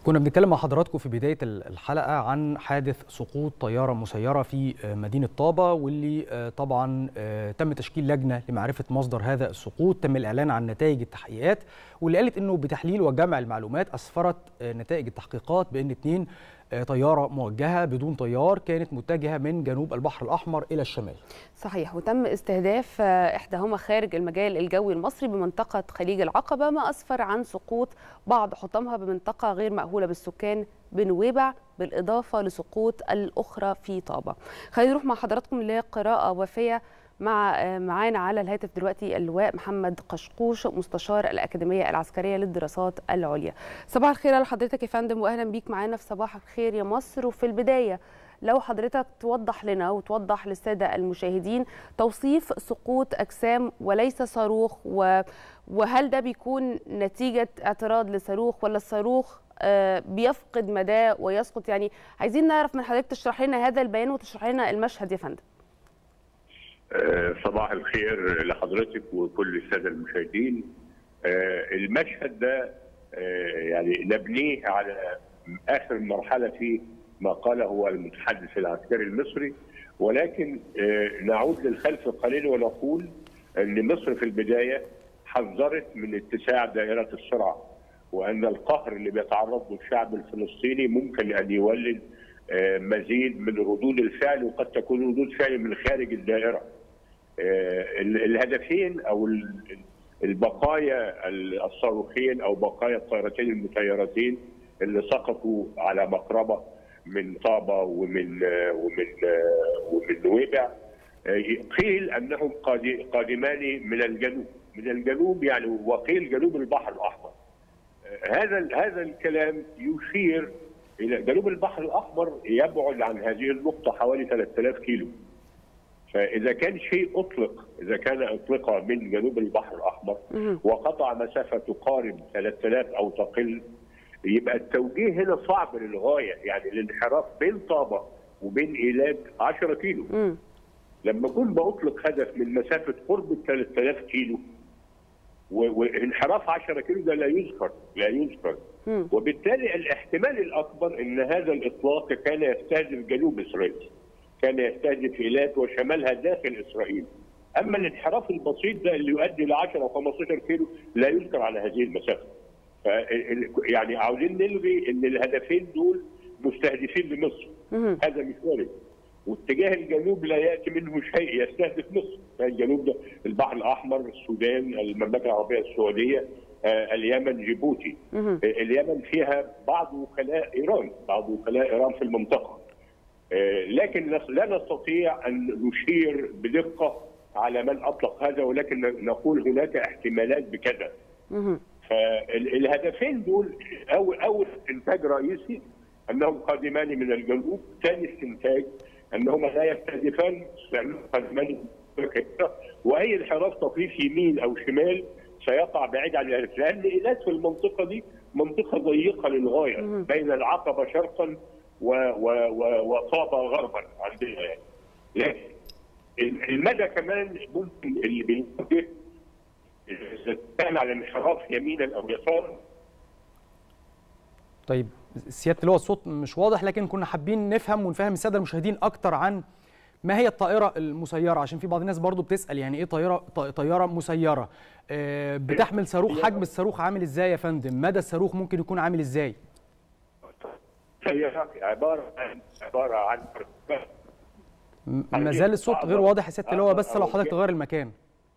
كنا بنتكلم مع حضراتكم في بدايه الحلقه عن حادث سقوط طياره مسيره في مدينه طابه واللي طبعا تم تشكيل لجنه لمعرفه مصدر هذا السقوط تم الاعلان عن نتائج التحقيقات واللي قالت انه بتحليل وجمع المعلومات اسفرت نتائج التحقيقات بان اثنين طياره موجهه بدون طيار كانت متجهه من جنوب البحر الاحمر الى الشمال. صحيح وتم استهداف احداهما خارج المجال الجوي المصري بمنطقه خليج العقبه ما اسفر عن سقوط بعض حطامها بمنطقه غير مأهوله بالسكان بنويبع بالاضافه لسقوط الاخرى في طابه. خلينا نروح مع حضراتكم لقراءه وافيه مع معانا على الهاتف دلوقتي اللواء محمد قشقوش مستشار الاكاديميه العسكريه للدراسات العليا. صباح الخير على حضرتك يا فندم واهلا بيك معانا في صباح الخير يا مصر وفي البدايه لو حضرتك توضح لنا وتوضح للساده المشاهدين توصيف سقوط اجسام وليس صاروخ وهل ده بيكون نتيجه اعتراض لصاروخ ولا الصاروخ بيفقد مداه ويسقط يعني عايزين نعرف من حضرتك تشرح لنا هذا البيان وتشرح لنا المشهد يا فندم. صباح الخير لحضرتك وكل الساده المشاهدين المشهد ده يعني نبنيه على اخر مرحله في ما قاله هو المتحدث العسكري المصري ولكن نعود للخلف قليلا ونقول ان مصر في البدايه حذرت من اتساع دائره الصراع وان القهر اللي بيتعرض له الشعب الفلسطيني ممكن ان يولد مزيد من ردود الفعل وقد تكون ردود فعل من خارج الدائره. الهدفين او البقايا الصاروخين او بقايا الطائرتين المسيرتين اللي سقطوا على مقربه من طابه ومن ومن ومن نويبع قيل انهم قادمان من الجنوب من الجنوب يعني وقيل جنوب البحر الاحمر هذا هذا الكلام يشير الى جنوب البحر الاحمر يبعد عن هذه النقطه حوالي 3000 كيلو فاذا كان شيء اطلق اذا كان اطلق من جنوب البحر الاحمر وقطع مسافه تقارب 3000 او تقل يبقى التوجيه هنا صعب للغايه يعني الانحراف بين طابه وبين ايلات 10 كيلو لما اكون بطلق هدف من مسافه قرب ال 3000 كيلو وانحراف 10 كيلو ده لا يذكر لا يذكر وبالتالي الاحتمال الاكبر ان هذا الاطلاق كان يستهدف جنوب اسرائيل كان يستهدف ايلات وشمالها داخل اسرائيل اما الانحراف البسيط ده اللي يؤدي ل 10 و 15 كيلو لا يذكر على هذه المسافه ف يعني عاوزين نلغي ان الهدفين دول مستهدفين لمصر هذا مش وارد واتجاه الجنوب لا ياتي منه شيء يستهدف مصر الجنوب ده البحر الاحمر السودان المملكه العربيه السعوديه آه اليمن جيبوتي آه اليمن فيها بعض وكلاء ايران بعض وكلاء ايران في المنطقه آه لكن لا نستطيع ان نشير بدقه على من اطلق هذا ولكن نقول هناك احتمالات بكذا فالهدفين دول اول اول استنتاج رئيسي انهم قادمان من الجنوب، ثاني استنتاج انهما لا يستهدفان قادمان واي انحراف تطريف يمين او شمال سيقع بعيد عن الهدف لان ايلات في المنطقه دي منطقه ضيقه للغايه بين العقبه شرقا و و و وطابه غربا عندنا يعني لكن المدى كمان ممكن اللي بيوجه اذا كان على انحراف يمينا او يسارا طيب سياده اللواء الصوت مش واضح لكن كنا حابين نفهم ونفهم الساده المشاهدين اكتر عن ما هي الطائره المسيره عشان في بعض الناس برضو بتسال يعني ايه طائره طياره مسيره آه بتحمل صاروخ حجم الصاروخ عامل ازاي يا فندم مدى الصاروخ ممكن يكون عامل ازاي سيارة عباره عن عباره عن ما زال الصوت غير واضح يا سياده اللواء بس لو حضرتك تغير المكان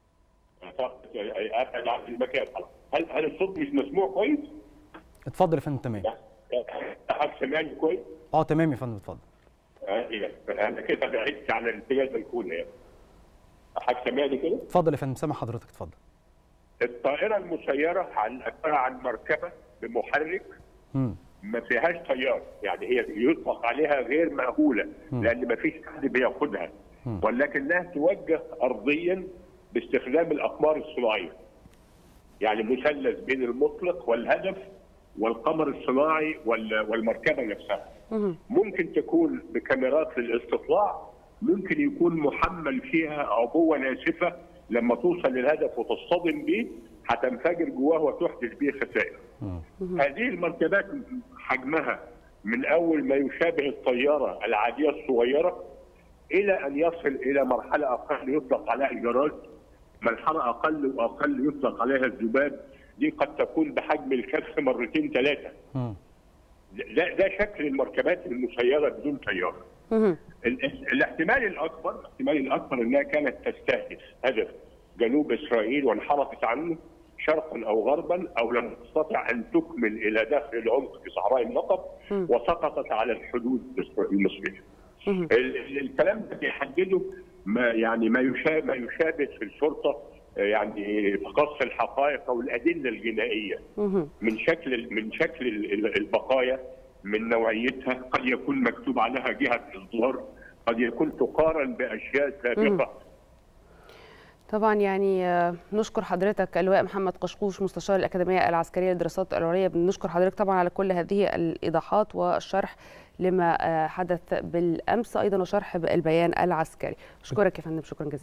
ابعد عن المكان هل هل الصوت مش مسموع كويس؟ اتفضل يا فندم تمام حضرتك سامعني كويس؟ اه تمام يا فندم اتفضل انا كده بعدت عن الامتياز الكون يعني حضرتك سامعني كده؟ اتفضل يا فندم سامع حضرتك اتفضل الطائره المسيره عن عباره عن مركبه بمحرك م. ما فيهاش طيار يعني هي يطلق عليها غير مأهوله م. لان ما فيش حد بياخدها ولكنها توجه ارضيا باستخدام الاقمار الصناعيه. يعني مثلث بين المطلق والهدف والقمر الصناعي والمركبه نفسها. ممكن تكون بكاميرات للاستطلاع ممكن يكون محمل فيها عبوه ناسفه لما توصل للهدف وتصطدم به هتنفجر جواه وتحدث به خسائر. هذه المركبات حجمها من اول ما يشابه الطياره العاديه الصغيره الى ان يصل الى مرحله اقل يطلق عليها الجراد مرحله اقل واقل يطلق عليها الذباب دي قد تكون بحجم الكف مرتين ثلاثه مم. ده ده شكل المركبات المسيره بدون طياره مهم. ال- ال- الاحتمال الاكبر الاحتمال الاكبر انها كانت تستهدف هدف جنوب اسرائيل وانحرفت عنه شرقا او غربا او لم تستطع ان تكمل الى داخل العمق في صحراء النقب وسقطت على الحدود المصريه. مهم. ال- ال- الكلام ده بيحدده ما يعني ما يشابه ما يشابه في الشرطه آه، يعني في قص الحقائق او الادله الجنائيه مهم. من شكل من شكل ال- ال- البقايا من نوعيتها قد يكون مكتوب عليها جهه اصدار قد يكون تقارن باشياء سابقه طبعا يعني آه، نشكر حضرتك اللواء محمد قشقوش مستشار الأكاديمية العسكرية للدراسات العليا بنشكر حضرتك طبعا على كل هذه الإيضاحات والشرح لما آه، حدث بالأمس أيضا وشرح البيان العسكري أشكرك يا فندم شكرا جزيلا